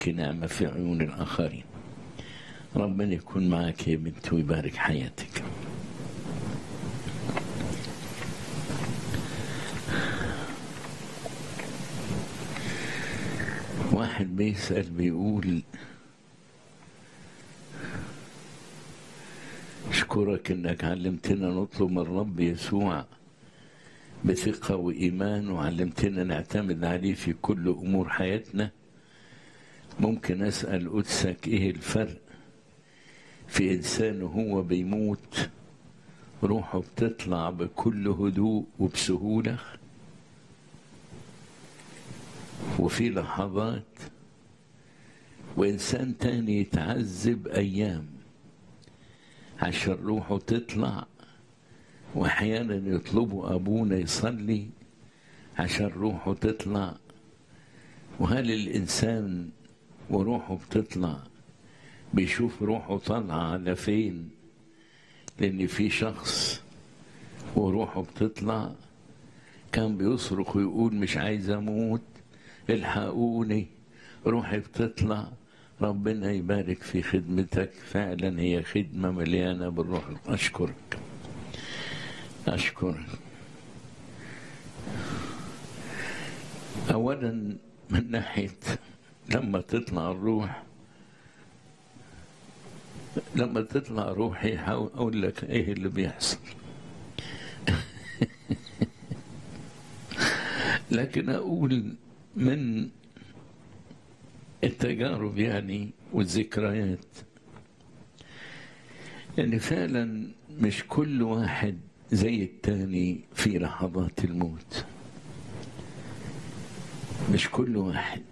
نعمة في عيون الآخرين ربنا يكون معك يا بنت ويبارك حياتك واحد بيسأل بيقول أشكرك إنك علمتنا نطلب من رب يسوع بثقة وإيمان وعلمتنا نعتمد عليه في كل أمور حياتنا ممكن أسأل قدسك إيه الفرق في إنسان وهو بيموت روحه بتطلع بكل هدوء وبسهولة وفي لحظات وإنسان تاني يتعذب أيام عشان روحه تطلع وأحيانا يطلبوا أبونا يصلي عشان روحه تطلع وهل الإنسان وروحه بتطلع بيشوف روحه طالعة على فين لأن في شخص وروحه بتطلع كان بيصرخ ويقول مش عايز أموت الحقوني روحي بتطلع ربنا يبارك في خدمتك فعلا هي خدمة مليانة بالروح أشكرك أشكرك أولا من ناحية لما تطلع الروح لما تطلع روحي أقول لك إيه اللي بيحصل لكن أقول من التجارب يعني والذكريات يعني فعلا مش كل واحد زي التاني في لحظات الموت مش كل واحد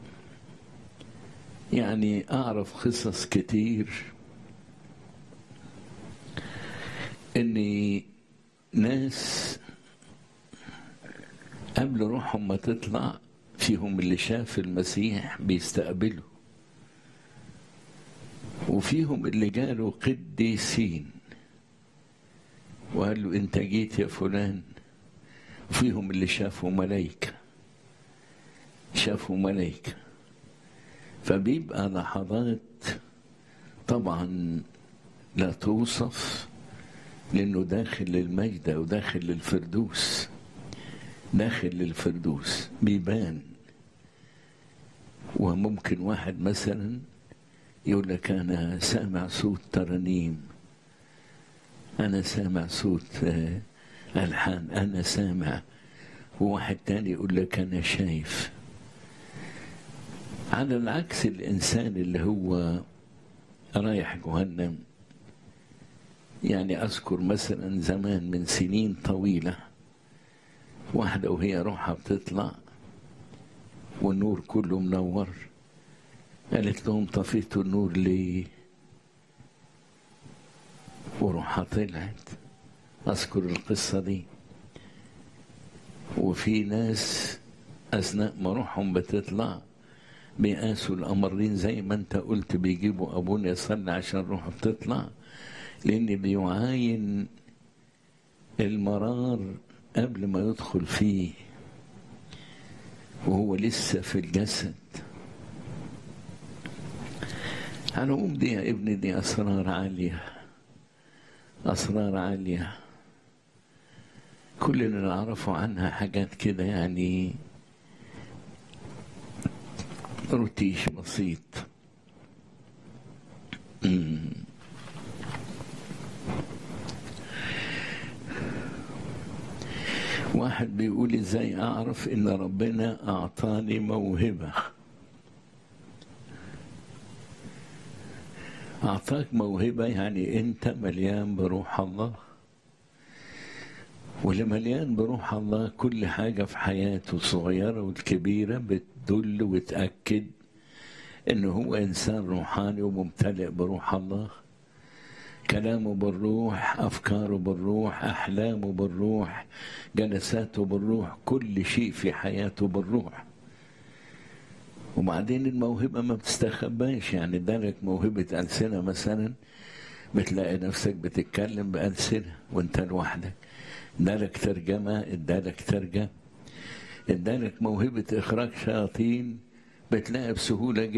يعني أعرف قصص كتير إن ناس قبل روحهم ما تطلع فيهم اللي شاف المسيح بيستقبله وفيهم اللي جاله قديسين وقال له انت جيت يا فلان وفيهم اللي شافوا ملايكة شافوا ملايكة فبيبقى لحظات طبعا لا توصف لانه داخل للمجد وداخل للفردوس داخل للفردوس بيبان وممكن واحد مثلا يقول لك أنا سامع صوت ترانيم أنا سامع صوت ألحان أنا سامع وواحد تاني يقول لك أنا شايف على العكس الإنسان اللي هو رايح جهنم يعني أذكر مثلا زمان من سنين طويلة واحدة وهي روحها بتطلع والنور كله منور قالت لهم طفيتوا النور ليه وروحها طلعت أذكر القصة دي وفي ناس أثناء ما روحهم بتطلع بيقاسوا الأمرين زي ما أنت قلت بيجيبوا أبونا يصلي عشان روحه بتطلع لأن بيعاين المرار قبل ما يدخل فيه وهو لسه في الجسد على العموم دي يا ابني دي أسرار عالية أسرار عالية كل اللي نعرفه عنها حاجات كده يعني روتيش بسيط واحد بيقول ازاي اعرف ان ربنا اعطاني موهبه اعطاك موهبه يعني انت مليان بروح الله واللي مليان بروح الله كل حاجه في حياته الصغيره والكبيره بتدل وتاكد ان هو انسان روحاني وممتلئ بروح الله كلامه بالروح أفكاره بالروح أحلامه بالروح جلساته بالروح كل شيء في حياته بالروح وبعدين الموهبة ما بتستخباش يعني ادالك موهبة ألسنة مثلا بتلاقي نفسك بتتكلم بألسنة وانت لوحدك ادالك ترجمة ادالك ترجمة ادالك موهبة إخراج شياطين بتلاقي بسهولة